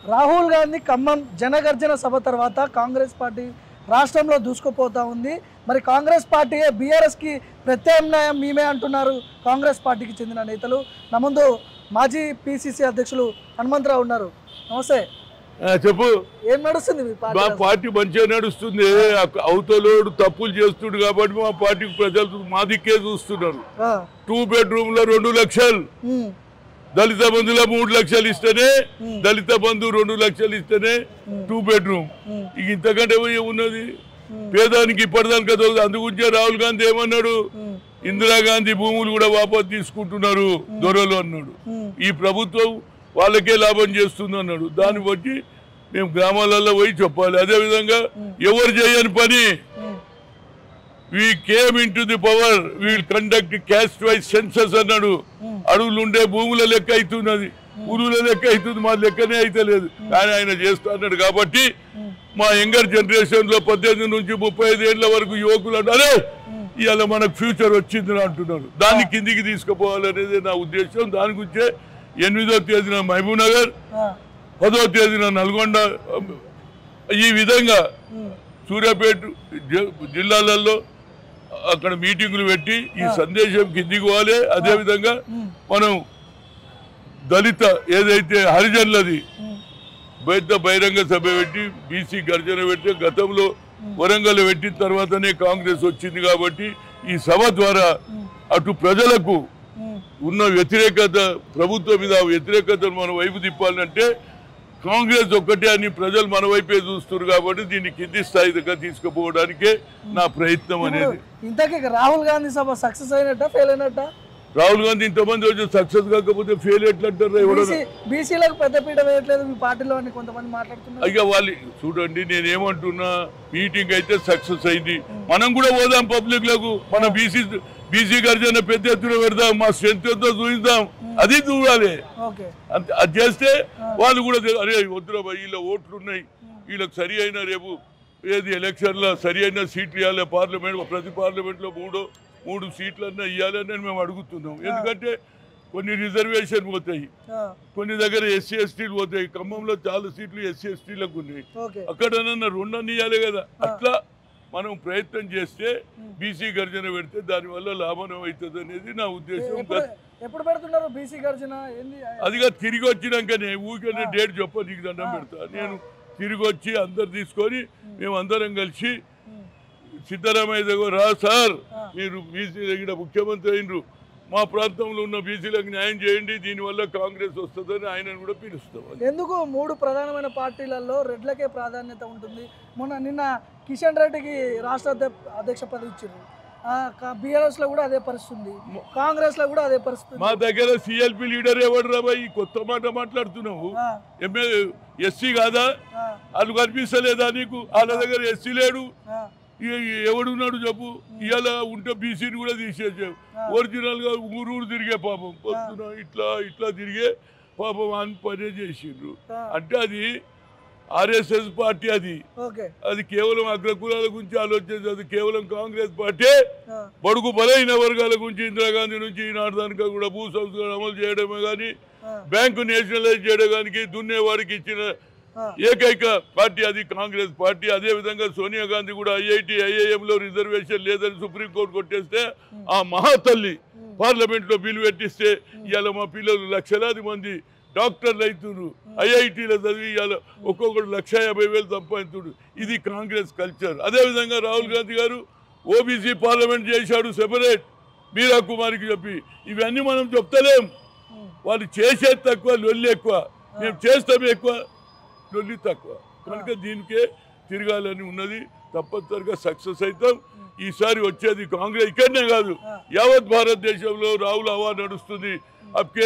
రాహుల్ గాంధీ ఖమ్మం జనగర్జన సభ తర్వాత కాంగ్రెస్ పార్టీ రాష్ట్రంలో దూసుకుపోతా ఉంది మరి కాంగ్రెస్ పార్టీ బీఆర్ఎస్కి ప్రత్యామ్నాయం మేమే అంటున్నారు కాంగ్రెస్ పార్టీకి చెందిన నేతలు నా ముందు మాజీ పిసిసి అధ్యక్షులు హనుమంతరావు ఉన్నారు నమస్తే ఆ, చెప్పు ఏం నడుస్తుంది మీ పార్టీ మా పార్టీ మంచిగా నడుస్తుంది అక్క- అవతలోడు తప్పులు చేస్తుడు కాబట్టి మా పార్టీకి ప్రజలు మా దిక్కే చూస్తున్నారు ఆ, టూ బెడ్రూమ్ లో రెండు లక్షలు ఉమ్, దళిత బంధులో మూడు లక్షలు ఇస్తేనే ఉమ్, దళిత బంధు రెండు లక్షలు ఇస్తేనే టూ బెడ్రూమ్ ఉమ్, ఇక ఇంతకంటే ఉన్నది ఉమ్, పేదానికి ఇప్పటిదానికి కదా అందుగురించే రాహుల్ గాంధీ ఏమన్నాడు ఉమ్, ఇందిరాగాంధీ భూములు కూడా వాపసు తీసుకుంటున్నారు దొరలు అన్నాడు ఉమ్, ఈ ప్రభుత్వం వాళ్ళకే లాభం చేస్తుంది అన్నాడు దాన్ని బట్టి మేము గ్రామాలలో పోయి చెప్పాలి అదేవిధంగా ఎవరు చేయని పని um, we came in to the power we'll conduct caste wise census అన్నాడు ఉమ్. అడవులు ఉండే భూముల లెక్క అవుతున్నది పులుల లెక్క అవుతుంది మా లెక్కనే అయితే లేదు కానీ ఆయన చేస్తా అన్నాడు కాబట్టి మా యంగర్ జనరేషన్ లో పద్దెనిమిది నుంచి ముప్పై ఐదు ఏళ్ల వరకు యువకులు అన్నారే ఇవాళ మనకు ఫ్యూచర్ వచ్చిందని అంటున్నారు దాన్ని కిందికి తీసుకుపోవాలనేది నా ఉద్దేశం దాని గురించే ఎనిమిదో తేదీన మహబూబ్ నగర్ ఆ, పదో తేదీన నల్గొండ ఈ విధంగా ఉమ్, సూర్యాపేట జి- జిల్లాలలో అక్కడ మీటింగులు పెట్టి ఈ సందేశం కిందికి పోవాలి అదేవిధంగా ఉమ్, మనం దళిత ఏదైతే హరిజనులది ఉమ్, పెద్ద బహిరంగ సభ పెట్టి బీసీ గర్జన పెట్టి గతంలో వరంగల్ పెట్టిన తర్వాతనే కాంగ్రెస్ వచ్చింది కాబట్టి ఈ సభ ద్వారా అటు ప్రజలకు ఉమ్, ఉన్న వ్యతిరేకత ప్రభుత్వం మీద ఆ వ్యతిరేకతను మన వైపు తిప్పాలంటే కాంగ్రెస్ ఒక్కటే అని ప్రజలు మన వైపే చూస్తున్నారు కాబట్టి దీన్ని కింది స్థాయి దగ్గర తీసుకుపోవడానికే నా ప్రయత్నం అనేది ఇంతకీ రాహుల్ గాంధీ సభ సక్సెస్ అయినట్ట ఫెయిల్ అయినట్ట రాహుల్ గాంధీ ఇంతమంది వచ్చి సక్సెస్ కాకపోతే ఫెయిల్ ఎట్లంటారు ఎవడన్నా బీసీ బీసీలకు పెద్దపీట వేయట్లేదు మీ పార్టీలో అని కొంతమంది మాట్లాడుతున్నారు అయ్యా వాళ్ళు చూడండి నేనేమంటున్నా మీటింగ్ అయితే సక్సెస్ అయింది మనం కూడా పోదాం పబ్లిక్ లకు మన బీసీ బీసీ గర్జన పెద్ద ఎత్తున పెడదాం మా స్ట్రెంత్ ఎంతో చూపిద్దాం అది చూడాలి ఓకే అంత- అది చేస్తే వాళ్ళు కూడా తె- అరే వద్దురా భయ్ వీళ్ళ ఓట్లు ఉన్నాయి వీళ్ళకి సరి అయిన రేపు ఏది ఎలక్షన్లో సరి అయిన సీట్లు ఇవ్వాలి పార్లమెంట్ ప్రతి పార్లమెంట్లో మూడు మూడు సీట్లన్నా ఇవ్వాలని మేము అడుగుతున్నాం ఎందుకంటే కొన్ని రిజర్వేషన్ పోతాయి ఆ, కొన్ని దగ్గర ఎస్సీ ఎస్టీలు పోతాయి ఖమ్మంలో చాలా సీట్లు ఎస్సీ ఎస్టీలకు ఉన్నాయి ఓకే అక్కడనన్నా రెండన్న ఇవ్వాలి కదా అట్లా మనం ప్రయత్నం చేస్తే బీసీ గర్జన పెడితే దానివల్ల లాభం అవుతుంది అనేది నా ఉద్దేశం ఎప్పుడు ఎప్పుడు పెడుతున్నారు బీసీ గర్జన ఏంది అదిగా తిరిగి వచ్చినాకనే ఊరికే డేట్ చెప్ప నీకు దండం పెడతా నేను తిరిగి వచ్చి అందరు తీసుకొని మేము అందరం కలిసి ఉమ్, సిద్ధరామయ్య దగ్గర రా సార్ ఆ. మీరు బీసీ దగ్గర ముఖ్యమంత్రి అయినరు మా ప్రాంతంలో ఉన్న బీసీలకు న్యాయం చేయండి దీనివల్ల కాంగ్రెస్ వస్తుందని ఆయనను కూడా పిలుస్తాం ఎందుకు మూడు ప్రధానమైన పార్టీలలో రెడ్లకే ప్రాధాన్యత ఉంటుంది మొన్న నిన్న కిషన్ రెడ్డికి రాష్ట్ర అధ్య- అధ్యక్ష పదవి ఇచ్చారు బీఆర్ఎస్ లో కూడా అదే పరిస్థితి ఉంది కాంగ్రెస్ లో కూడా అదే పరిస్థితి మా ఉంది. దగ్గర సిఎల్పి లీడర్ ఎవడు రాబాయి ఈ కొత్త మాట మాట్లాడుతున్నావు ఆ, ఎంఏ ఎస్సీ కాదా ఆ, వాళ్ళు కనిపిస్తలేదా నీకు వాళ్ళ దగ్గర ఎస్సీ లేడు ఆ, ఇక ఎవడున్నాడు చెప్పు ఇవాళ ఉంటే బీసీని కూడా తీసేసావు ఒరిజినల్ గా ఊరు ఊరు తిరిగే పాపం పొద్దున ఇట్లా ఇట్లా తిరిగే పాపం అని పనే చేసిండ్రు ఆ, అంటే అది ఆర్ఎస్ఎస్ పార్టీ అది ఓకే అది కేవలం అగ్రకులాల గురించి ఆలోచించదు అది కేవలం కాంగ్రెస్ పార్టీ ఆ, బడుగు బలైన వర్గాల గురించి ఇందిరాగాంధీ నుంచి ఈనాడు దానికి కూడా భూ సంస్కరణ అమలు చేయడమే కానీ ఆ, బ్యాంకు నేషనలైజ్ చేయడానికి దున్నేవాడికి ఇచ్చిన ఆ, ఏకైక పార్టీ అది కాంగ్రెస్ పార్టీ అదే విధంగా సోనియా గాంధీ కూడా ఐఐటి ఐఐఎంలో రిజర్వేషన్ లేదని సుప్రీంకోర్టు కొట్టేస్తే ఆ మహాతల్లి పార్లమెంట్ లో బిల్లు పెట్టిస్తే ఇవాళ మా పిల్లలు లక్షలాది మంది డాక్టర్లు అవుతున్నారు ఐఐటీలో చదివి ఇవాళ ఒక్కొక్కడు లక్ష యాభై వేలు సంపాదించుడు ఇది కాంగ్రెస్ కల్చర్ అదే విధంగా రాహుల్ గాంధీ గారు ఓబీసీ పార్లమెంట్ చేశాడు సెపరేట్ మీరా కుమార్కి చెప్పి ఇవన్నీ మనం చెప్తలేం ఉమ్, వాళ్ళు చేసేది తక్కువ లొల్లి ఎక్కువ మేము చేస్తాం ఎక్కువ లొల్లి తక్కువ కనుక దీనికే తిరగాలని ఉన్నది తప్పనిసరిగా సక్సెస్ అవుతాం ఈసారి వచ్చేది కాంగ్రెస్ ఇక్కడనే కాదు యావత్ భారతదేశంలో రాహుల్ హవా నడుస్తుంది అప్కే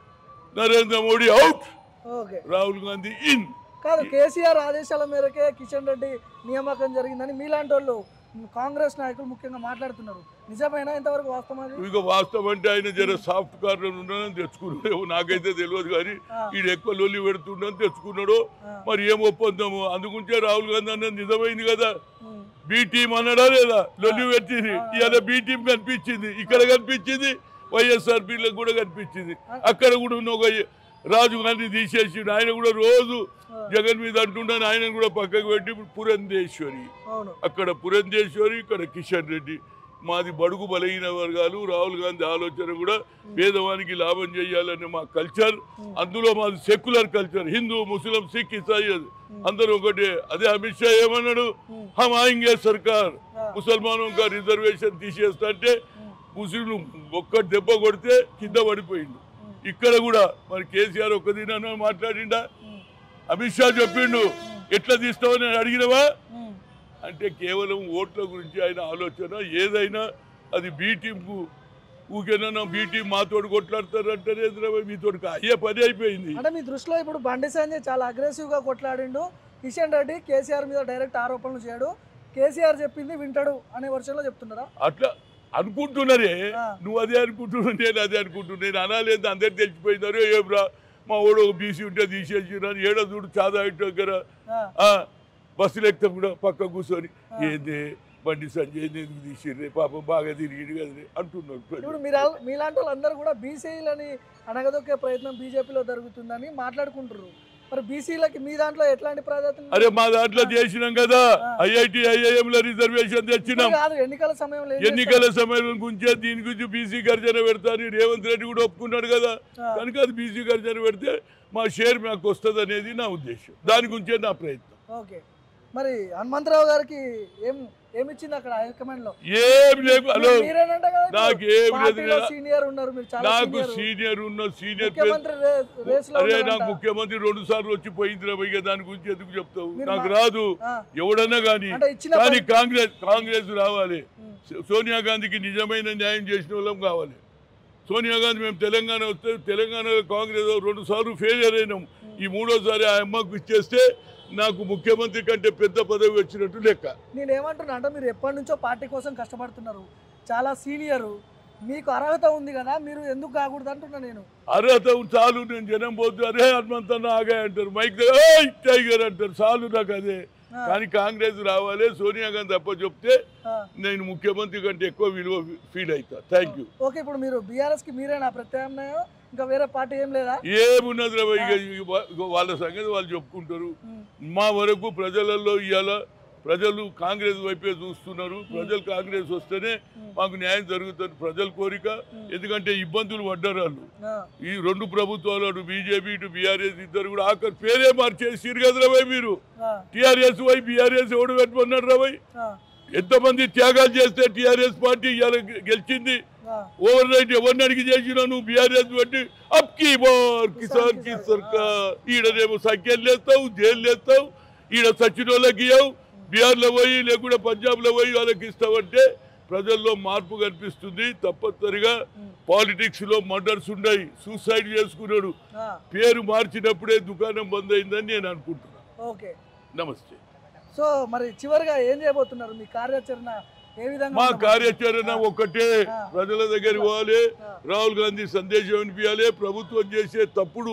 Narendra Modi out okay Rahul Gandhi in కాదు కేసీఆర్ ఆదేశాల మేరకే కిషన్ రెడ్డి నియామకం జరిగిందని మీలాంటి వాళ్ళు కాంగ్రెస్ నాయకులు ముఖ్యంగా మాట్లాడుతున్నారు నిజమైనా ఇంతవరకు వాస్తవం అది ఇక వాస్తవం అంటే ఆయన జర సాఫ్ట్ కార్నర్ ఉన్నాడని తెచ్చుకున్నాడు నాకైతే తెలియదు కానీ ఆ. ఈడు ఎక్కువ లొల్లి పెడుతుండని తెచ్చుకున్నాడు ఆ. మరి ఏం ఒప్పందము అందుకుంటే రాహుల్ గాంధీ అన్నది నిజమైంది కదా ఉమ్, బి టీం అన్నాడా లేదా లొల్లి పెట్టింది ఇవాళ బి టీం కనిపించింది ఇక్కడ కనిపించింది వైఎస్ఆర్ పిల్లలకు కూడా కనిపించింది అక్కడ కూడా ఉన్న ఒక రాజు గాంధీ తీసేసి ఆయన కూడా రోజు జగన్ మీద అంటున్నాను ఆయన కూడా పక్కకు పెట్టి ఇప్పుడు పురంధేశ్వరి అవును అక్కడ పురంధేశ్వరి ఇక్కడ కిషన్ రెడ్డి మాది బడుగు బలహీన వర్గాలు రాహుల్ గాంధీ ఆలోచన కూడా పేదవానికి లాభం చేయాలనే మా కల్చర్ అందులో మాది సెక్యులర్ కల్చర్ హిందూ ముస్లిం సిక్ ఇసాయి అది. అందరూ ఒకటే అదే అమిత్ షా ఏమన్నాడు హమ్ ఆయింగే సర్కార్ ముసల్మానం కా రిజర్వేషన్ తీసేస్తా అంటే ముస్లింలు ఒక్క దెబ్బ కొడితే కింద పడిపోయిండు ఇక్కడ కూడా మరి కేసీఆర్ ఒక్క దిన మాట్లాడిండా అమిత్ షా చెప్పిండు ఎట్లా తీస్తావని అడిగినవా ఉమ్. అంటే కేవలం ఓట్ల గురించి ఆయన ఆలోచన ఏదైనా అది బీ టీంకు ఊకేనా బీ టీం మాతోడు కొట్లాడతారు అంటారే మీతో అయ్యే పని అయిపోయింది అంటే మీ దృష్టిలో ఇప్పుడు బండి సంజయ్ చాలా అగ్రెసివ్ గా కొట్లాడిండు కిషన్ రెడ్డి కేసీఆర్ మీద డైరెక్ట్ ఆరోపణలు చేయడు కేసీఆర్ చెప్పింది వింటాడు అనే వర్షంలో చెప్తున్నారా అట్లా అనుకుంటున్నారే ఆ. నువ్వు అదే అనుకుంటున్నావు నేను అదే అనుకుంటున్నా నేను అనాలేదు అందరు తెలిసిపోయినారు ఏమ్రా మా ఓడు బీసీ ఉంటే తీసేసినాను ఏడో చూడు చాదా ఇంటి దగ్గర ఆ, ఆ, బస్సులు ఎక్కితే కూడా పక్క కూర్చొని ఏంది బండి సంజయ్ ఎందుకు తీసిర్రే పాపం బాగా తిరిగి కదరే అంటున్నారు ఇప్పుడు ప్రజలు. మీరు అల్- మీలాంటి వాళ్ళందరూ కూడా బీసీలని అణగదొక్కే ప్రయత్నం బీజేపీలో జరుగుతుందని మాట్లాడుకుంటారు మరి బీసీలకి మీ దాంట్లో ఎట్లాంటి ప్రాధాన్యత ఉంది? అరే మా దాంట్లో చేసినాం కదా ఆ. ఐఐటి ఐఐఎం లో రిజర్వేషన్ తెచ్చినాం ఇప్పుడు కాదు ఎన్నికల సమయంలో ఏం ఎన్నికల సమయం గురించే దీని గురించి బీసీ గర్జన పెడతాను రేవంత్ రెడ్డి కూడా ఒప్పుకున్నాడు కదా ఆ. కనుక అది బీసీ గర్జన పెడితే మా షేర్ మాకు వస్తుంది అనేది నా ఉద్దేశం దాని గురించే నా ప్రయత్నం ఓకే మరి హనుమంతరావు గారికి ఏం ఏమి ఇచ్చింది అక్కడ హైకమాండ్ లో ఏం లేదు హలో మీరేనంట కదా ఇప్పుడు నాకు ఏం లేదు పార్టీలో కదా. సీనియర్ ఉన్నారు మీరు చాలా నాకు సీనియర్ సీనియర్ ఉన్న సీనియర్ ముఖ్యమంత్రి రే- రేస్ లో అరే ఉన్నారంట. నాకు ముఖ్యమంత్రి రెండు సార్లు వచ్చి పోయిందిరా భయ్య దాని గురించి ఎందుకు చెప్తావు మీరు నాకు మా- రాదు ఆ, ఎవడన్నా కానీ అంటే ఇచ్చిన కానీ పని- కాంగ్రెస్ కాంగ్రెస్ రావాలి ఉమ్, సోనియా గాంధీకి నిజమైన న్యాయం చేసిన వాళ్ళం కావాలి సోనియా గాంధీ మేము తెలంగాణ వస్తే తెలంగాణలో కాంగ్రెస్ రెండు సార్లు ఫెయిలియర్ అయినాం ఈ మూడోసారి ఆ అమ్మకు ఇచ్చేస్తే నాకు ముఖ్యమంత్రి కంటే పెద్ద పదవి వచ్చినట్టు లెక్క నేను ఏమంటున్నా అంటే మీరు ఎప్పటి నుంచో పార్టీ కోసం కష్టపడుతున్నారు చాలా సీనియర్ మీకు అర్హత ఉంది కదా మీరు ఎందుకు కాకూడదు అంటున్నా నేను అర్హత చాలు నేను జనం పోతే అరే హనుమంతన్న ఆగా అంటారు మైక్ దగ్గర "ఏయ్, టైగర్ అంటారు చాలు నాకు అదే ఆ, కానీ కాంగ్రెస్ రావాలి సోనియా గాంధీ తప్ప చెప్తే ఆ. నేను ముఖ్యమంత్రి కంటే ఎక్కువ విలువ ఫీల్ అవుతా థ్యాంక్ యూ ఓకే ఇప్పుడు మీరు బీఆర్ఎస్ కి మీరేనా ప్రత్యామ్నాయం ఇంకా వేరే పార్టీ ఏం లేదా ఏమున్నది రా ఇక ఇక వాళ్ళ సంగతి వాళ్ళు చెప్పుకుంటారు ఉమ్, మా వరకు ప్రజలలో ఇవాళ ప్రజలు కాంగ్రెస్ వైపే చూస్తున్నారు ప్రజలు కాంగ్రెస్ వస్తేనే మాకు న్యాయం జరుగుతుంది ప్రజల కోరిక ఎందుకంటే ఇబ్బందులు పడ్డారు వాళ్ళు ఆ, ఈ రెండు ప్రభుత్వాలు అటు బీజేపీ ఇటు బీఆర్ఎస్ ఇద్దరు కూడా ఆఖరి పేరే మార్చేసిరు కదా రవై మీరు ఆ, టీఆర్ఎస్ వై బీఆర్ఎస్ ఎవడు పెట్టమన్నారు రవై ఆ, ఎంతమంది త్యాగాలు చేస్తే టీఆర్ఎస్ పార్టీ ఇవాళ గెలిచింది ఆ. ఓవర్ నైట్ ఎవరిని అడిగి చేసినా నువ్వు బీఆర్ఎస్ బట్టి అప్ కీ బార్ కిసాన్ కి సర్కార్ ఈడనేమో సంఖ్యలు లేస్తావు జైలు లేస్తావు ఈడ సచిన వాళ్ళకి ఇవ్వవు బీహార్లో పోయి లేకుంటే పంజాబ్లో పోయి వాళ్ళకి ఇస్తావంటే ప్రజల్లో మార్పు కనిపిస్తుంది తప్పనిసరిగా పాలిటిక్స్ లో మర్డర్స్ ఉన్నాయి సూసైడ్ చేసుకున్నాడు ఆ, పేరు మార్చినప్పుడే దుకాణం బంద్ అయిందని నేను అనుకుంటున్నాను ఓకే నమస్తే సో మరి చివరిగా ఏం చేయబోతున్నారు మీ కార్యాచరణ ఏ విధంగా మా ఉండబోతుంది? కార్యాచరణ ఒక్కటే ఆ. ప్రజల దగ్గర పోవాలి ఆ. రాహుల్ గాంధీ సందేశం వినిపించాలి ప్రభుత్వం చేసే తప్పుడు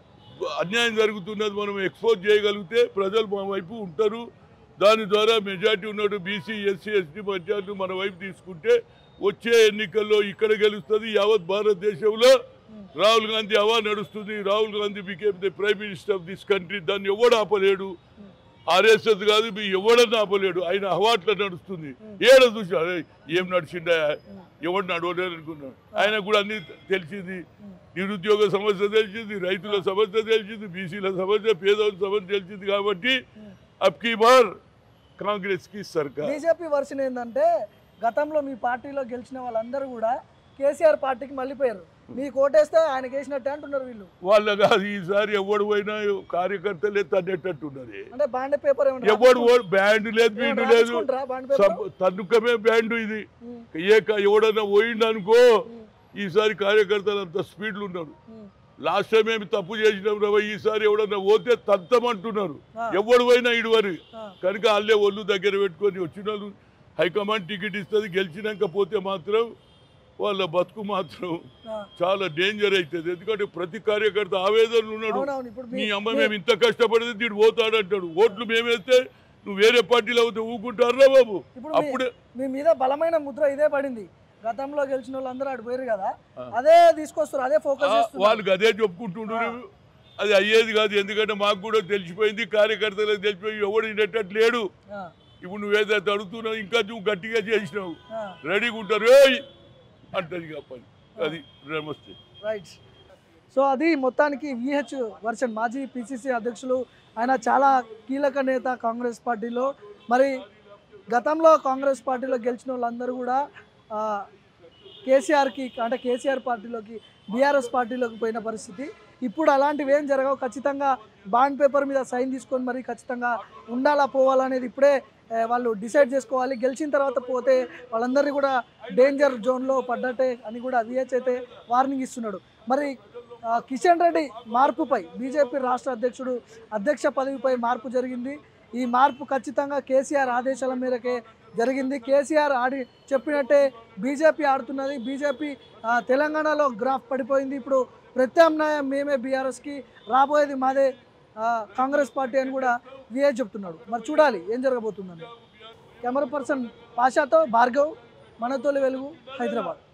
అన్యాయం జరుగుతున్నది మనం ఎక్స్పోజ్ చేయగలిగితే ప్రజలు మా వైపు ఉంటారు దాని ద్వారా మెజార్టీ ఉన్నాడు బీసీ ఎస్సీ ఎస్టీ మెజార్టీ మన వైపు తీసుకుంటే వచ్చే ఎన్నికల్లో ఇక్కడ గెలుస్తుంది యావత్ భారతదేశంలో రాహుల్ గాంధీ అవా నడుస్తుంది Rahul Gandhi became the prime minister of this country దాన్ని ఎవడు ఆపలేడు ఆర్ఎస్ఎస్ కాదు మీ ఎవడన్నా ఆపలేడు ఆయన హవాట్ల నడుస్తుంది ఏడ చూసి అరే ఏం నడిచిండా ఎవడు నడవలేరు అనుకున్నాడు ఆయన కూడా అన్ని తెలిసింది నిరుద్యోగ సమస్య తెలిసింది రైతుల సమస్య తెలిసింది బీసీల సమస్య పేదల సమస్య తెలిసింది కాబట్టి అబ్కి బార్ కాంగ్రెస్ కి సర్కార్ బీజేపీ వర్షన్ ఏంటంటే గతంలో మీ పార్టీలో గెలిచిన వాళ్ళందరూ కూడా కేసీఆర్ పార్టీకి మళ్ళీపోయారు మీకు ఓటేస్తే ఆయనకి వేసినట్టే అంటున్నారు వీళ్ళు వాళ్ళ కాదు ఈసారి ఎవడు పోయినా కార్యకర్తలే తన్నేటట్టున్నది అంటే బాండ్ పేపర్ ఏమన్నా ఎవడు ఓ- బ్యాండ్ లేదు ఏమన్నా బీండు లేదు రాయించుకుంటారా బాండ్ పేపర్ సబ్- తన్నుకమే బ్యాండ్ ఇది ఏ క- ఎవడన్నా పోయిండు అనుకో ఈసారి కార్యకర్తలు అంత స్పీడ్లు ఉన్నారు లాస్ట్ టైం ఏమి తప్పు చేసినాం రవ ఈసారి ఎవడన్నా పోతే తంతమంటున్నారు ఆ. ఎవడు పోయినా ఇడువరు ఆ. కనుక వాళ్ళే ఒళ్ళు దగ్గర పెట్టుకొని వచ్చిన వాళ్ళు హైకమాండ్ టికెట్ ఇస్తుంది గెలిచినాక పోతే మాత్రం వాళ్ళ బతుకు మాత్రం చాలా డేంజర్ అవుతుంది ఎందుకంటే ప్రతి కార్యకర్త ఆవేదనలు ఉన్నాడు అవునవును ఇప్పుడు నీ మీ- అమ్మ మేము ఇంత కష్టపడితే దీడు పోతాడు అంటాడు ఓట్లు మేమేస్తే నువ్వు వేరే పార్టీలో అవుతే ఊకుంటారా బాబు ఇప్పుడు అప్పుడే మీ మీద బలమైన ముద్ర ఇదే పడింది గతంలో గెలిచిన వాళ్ళందరూ అటు పోయారు కదా అదే తీసుకొస్తారు అదే ఆ, ఫోకస్ చేస్తున్నారు వాళ్ళకి అదే చెప్పుకుంటుండ్రు అది అయ్యేది కాదు ఎందుకంటే మాకు కూడా తెలిసిపోయింది కార్యకర్తలకు తెలిసిపోయి ఎవడు వినేటట్టు లేడు ఆ, ఇప్పుడు నువ్వేదైతే అడుగుతున్నావు ఇంకా నువ్వు గట్టిగా చేసినావు ఆ, రెడీగా ఉంటారు ఏయ్ అంటది కాపాలి అది నమస్తే రైట్ సో అది మొత్తానికి విహెచ్ వర్షన్ మాజీ పిసిసి అధ్యక్షులు ఆయన చాలా కీలక నేత కాంగ్రెస్ పార్టీలో మరి గతంలో కాంగ్రెస్ పార్టీలో గెలిచిన వాళ్ళందరూ కూడా ఆ, కేసీఆర్కి అంటే కేసీఆర్ పార్టీలోకి బీఆర్ఎస్ పార్టీలోకి పోయిన పరిస్థితి ఇప్పుడు అలాంటివి ఏం జరగవు ఖచ్చితంగా బాండ్ పేపర్ మీద సైన్ తీసుకొని మరి ఖచ్చితంగా ఉండాలా పోవాలా అనేది ఇప్పుడే ఆ, వాళ్ళు డిసైడ్ చేసుకోవాలి గెలిచిన తర్వాత పోతే వాళ్ళందరినీ కూడా డేంజర్ జోన్లో పడ్డట్టే అని కూడా విహెచ్ అయితే వార్నింగ్ ఇస్తున్నాడు మరి ఆ, కిషన్ రెడ్డి మార్పుపై బీజేపీ రాష్ట్ర అధ్యక్షుడు అధ్యక్ష పదవిపై మార్పు జరిగింది ఈ మార్పు ఖచ్చితంగా కేసీఆర్ ఆదేశాల మేరకే జరిగింది కేసీఆర్ ఆడి చెప్పినట్టే బీజేపీ ఆడుతున్నది బీజేపీ ఆ, తెలంగాణలో గ్రాఫ్ పడిపోయింది ఇప్పుడు ప్రత్యామ్నాయం మేమే బీఆర్ఎస్కి రాబోయేది మాదే ఆ, కాంగ్రెస్ పార్టీ అని కూడా విఏ చెప్తున్నాడు మరి చూడాలి ఏం జరగబోతుందని కెమెరా పర్సన్ పాషాతో భార్గవ్ మనతోలి వెలుగు హైదరాబాద్